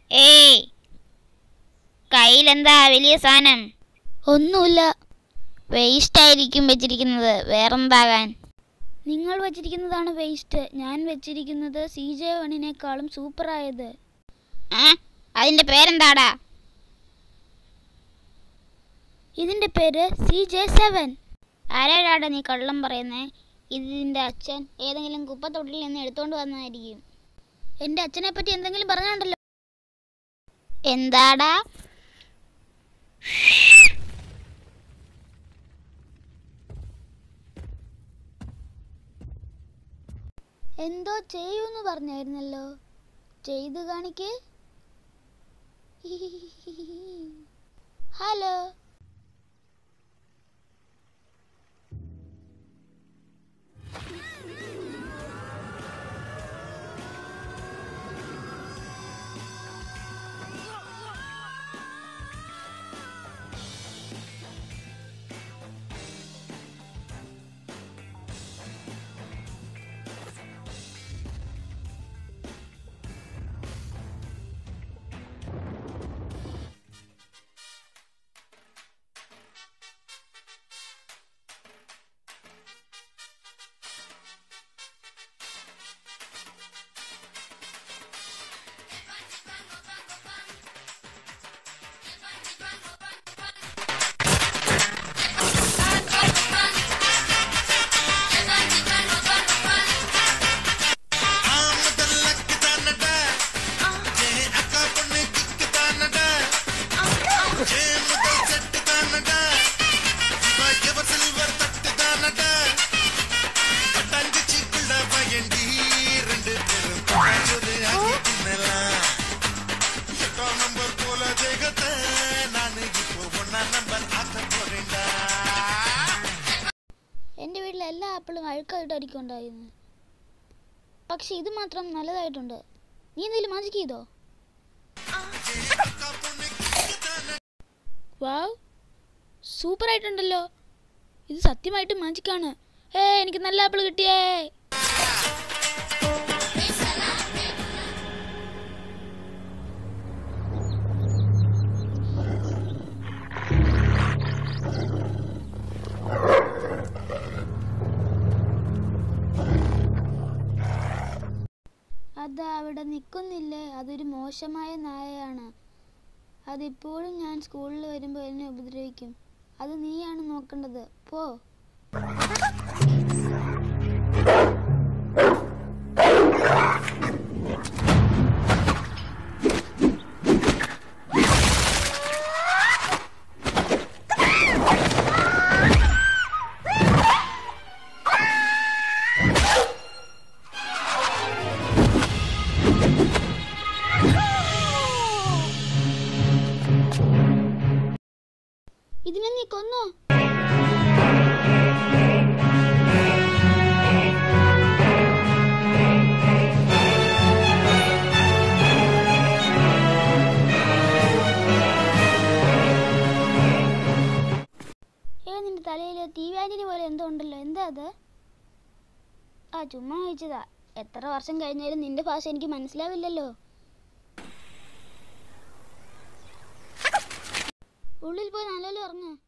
ഏയ് കയ്യിലെന്താ വലിയ സാധനം ഒന്നുമില്ല വേസ്റ്റ് ആയിരിക്കും വെച്ചിരിക്കുന്നത് വേറെന്താകാൻ നിങ്ങൾ വച്ചിരിക്കുന്നതാണ് വേസ്റ്റ് ഞാൻ വെച്ചിരിക്കുന്നത് സി ജെ വണ്ണിനേക്കാളും സൂപ്പറായത് ആ അതിന്റെ പേരെന്താടാ ഇതിന്റെ പേര് സി ജെ സെവൻ ആരാടാ നീ കള്ളം പറയുന്നേ ഇതിന്റെ അച്ഛൻ ഏതെങ്കിലും കുപ്പത്തൊട്ടിൽ നിന്ന് എടുത്തോണ്ട് വന്നതായിരിക്കും എൻ്റെ അച്ഛനെ പറ്റി എന്തെങ്കിലും പറഞ്ഞാണ്ടല്ലോ എന്താടാ എന്തോ ചെയ്യൂന്ന് പറഞ്ഞായിരുന്നല്ലോ ചെയ്തു കാണിക്ക് ഹലോ എൻ്റെ വീട്ടിലെ എല്ലാ ആപ്പിളും അഴുക്കായിട്ടായിരിക്കും ഉണ്ടായിരുന്നത് പക്ഷെ ഇത് മാത്രം നല്ലതായിട്ടുണ്ട് നീ എന്തെങ്കിലും മാജിക് ചെയ്തോ വാവ് സൂപ്പർ ആയിട്ടുണ്ടല്ലോ ഇത് സത്യമായിട്ടും മാജിക്കാണ് ഏ എനിക്ക് നല്ല ആപ്പിൾ കിട്ടിയേ അത് അവിടെ നിൽക്കുന്നില്ലേ അതൊരു മോശമായ നായയാണ് അതിപ്പോഴും ഞാൻ സ്കൂളിൽ വരുമ്പോൾ എന്നെ ഉപദ്രവിക്കും അത് നീയാണ് നോക്കേണ്ടത് പോ ഇതിനെ നീ കൊന്നോ ഏ നിന്റെ തലയിൽ തീവാന്റിന് പോലെ എന്തോ ഉണ്ടല്ലോ എന്താ അത് ആ ചുമ്മാ ചോദിച്ചതാ എത്ര വർഷം കഴിഞ്ഞാലും നിന്റെ ഭാഷ എനിക്ക് മനസ്സിലാവില്ലല്ലോ ഉള്ളിൽ പോയി നല്ലപോലെ ഇറങ്ങ